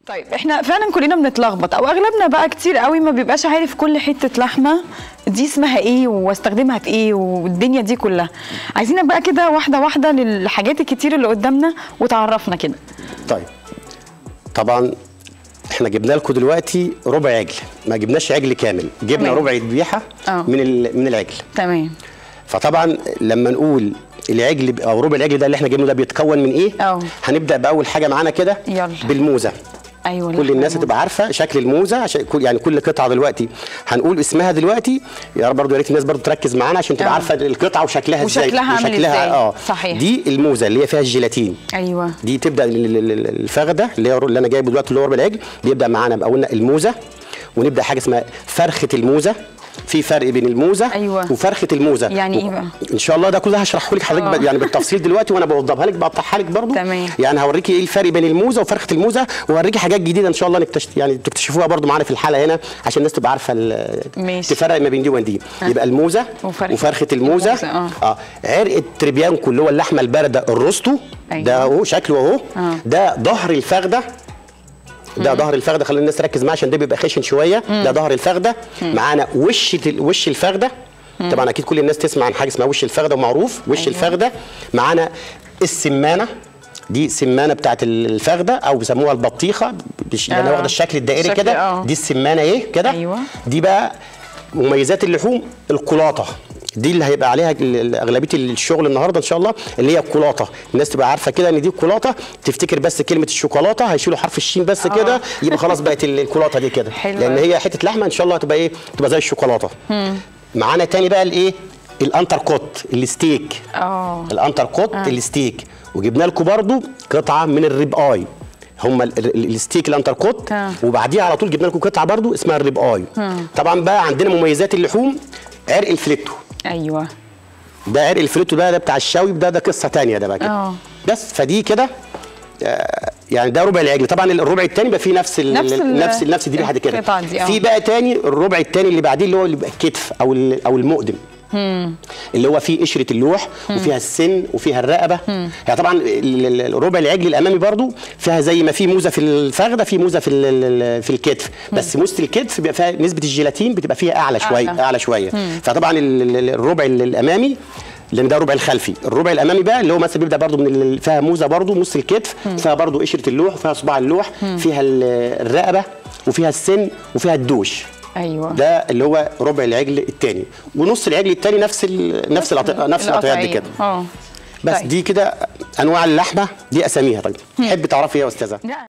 طيب احنا فعلا كلنا بنتلخبط او اغلبنا بقى كتير قوي ما بيبقاش عارف كل حته لحمه دي اسمها ايه واستخدمها في ايه والدنيا دي كلها عايزينك بقى كده واحده واحده للحاجات الكتير اللي قدامنا وتعرفنا كده طيب طبعا احنا جبنا لكم دلوقتي ربع عجل ما جبناش عجل كامل جبنا تمام. ربع ذبيحه آه. من ال- من العجل تمام فطبعا لما نقول العجل او ربع العجل ده اللي احنا جبناه ده بيتكون من ايه اه. هنبدا باول حاجه معانا كده يلا. بالموزه ايوه كل اللحمة الناس هتبقى عارفه شكل الموزه عشان كل يعني كل قطعه دلوقتي هنقول اسمها دلوقتي يا رب برضه يا ريت الناس برضه تركز معانا عشان تبقى اه. عارفه القطعه وشكلها ازاي وشكلها عامل ازاي. اه صحيح. دي الموزه اللي هي فيها الجيلاتين ايوه دي تبدا ال- ال- ال- الفخده اللي هي اللي انا جايبه دلوقتي اللي هو ربع العجل بيبدا معانا بقى قلنا الموزه ونبدا حاجه اسمها فرخه الموزه في فرق بين الموزه أيوة. وفرخه الموزه يعني إيه بقى؟ ان شاء الله ده كله هشرحه لك حضرتك آه. ب- يعني بالتفصيل دلوقتي وانا بوضبها لك بقطعها لك برضه تمام. يعني هوريكي ايه الفرق بين الموزه وفرخه الموزه وهوريكي حاجات جديده ان شاء الله نكتشف يعني تكتشفوها برضه معانا في الحلقه هنا عشان الناس تبقى عارفه ال- ماشي. تفرق ما بين دي وبين دي يبقى الموزه وفرخة وفرخه الموزه, الموزة، آه. اه عرق التريبيانكو اللي هو اللحمه البارده الروستو أيوة. ده اهو شكله اهو آه. ده ظهر الفخده ده ظهر الفخده خلي الناس تركز معاه عشان ده بيبقى خشن شويه ده ظهر الفخده معانا وش ال- وش الفخده طبعا اكيد كل الناس تسمع عن حاجه اسمها وش الفخده ومعروف وش أيوة. الفخده معانا السمانه دي سمانه بتاعت الفخده او بيسموها البطيخه بش... آه. يعني واخده الشكل الدائري شكل- كده آه. دي السمانه ايه كده أيوة. دي بقى مميزات اللحوم الكلاطه دي اللي هيبقى عليها ال- ال- اغلبيه الشغل النهارده ان شاء الله اللي هي الكلاطه الناس تبقى عارفه كده ان دي الكلاطه تفتكر بس كلمه الشوكولاته هيشيلوا حرف الشين بس كده يبقى خلاص بقت ال- الكلاطه دي كده حلو لان أوي. هي حته لحمه ان شاء الله هتبقى ايه تبقى زي الشوكولاته معانا تاني بقى الايه الانتركوت الستيك اه الانتركوت آه. الستيك وجبنا لكم برضو قطعه من الريب اي هم ال- ال- الستيك الانتركوت آه. وبعديها على طول جبنا لكم قطعه برضو اسمها الريب اي طبعا بقى عندنا مميزات اللحوم عرق الفليتو ايوه ده عرق الفليتو ده ده بتاع الشوي ده ده قصه تانية ده بقى كده آه. بس فدي كده آه، يعني ده ربع العجل طبعا الربع الثاني بقى فيه نفس ال نفس ال- نفس نفس دي حاجه كده القطعة دي، آه. في بقى تاني الربع الثاني اللي بعديه اللي هو اللي بيبقى الكتف او ال- او المقدم اللي هو فيه قشره اللوح وفيها السن وفيها الرقبه يعني طبعا ال- ال- الربع العجل الامامي برضو فيها زي ما في موزه في الفخده في موزه في ال- ال- في الكتف بس موزه الكتف بيبقى فيها نسبه الجيلاتين بتبقى فيها اعلى شويه أعلى. اعلى شويه فطبعا ال- ال- الربع ال- الامامي لان ده الربع الخلفي الربع الامامي بقى اللي هو مثلا بيبدا برضو من ال- فيها موزه برضو نص الكتف فيها برضو قشره اللوح وفيها صباع اللوح فيها ال- الرقبه وفيها السن وفيها الدوش ايوه ده اللي هو ربع العجل الثاني ونص العجل الثاني نفس ال نفس القط- نفس القطعيات دي القطعية. كده اه بس طيب. دي كده انواع اللحمه دي اساميها طيب تحب تعرفي ايه يا استاذه لا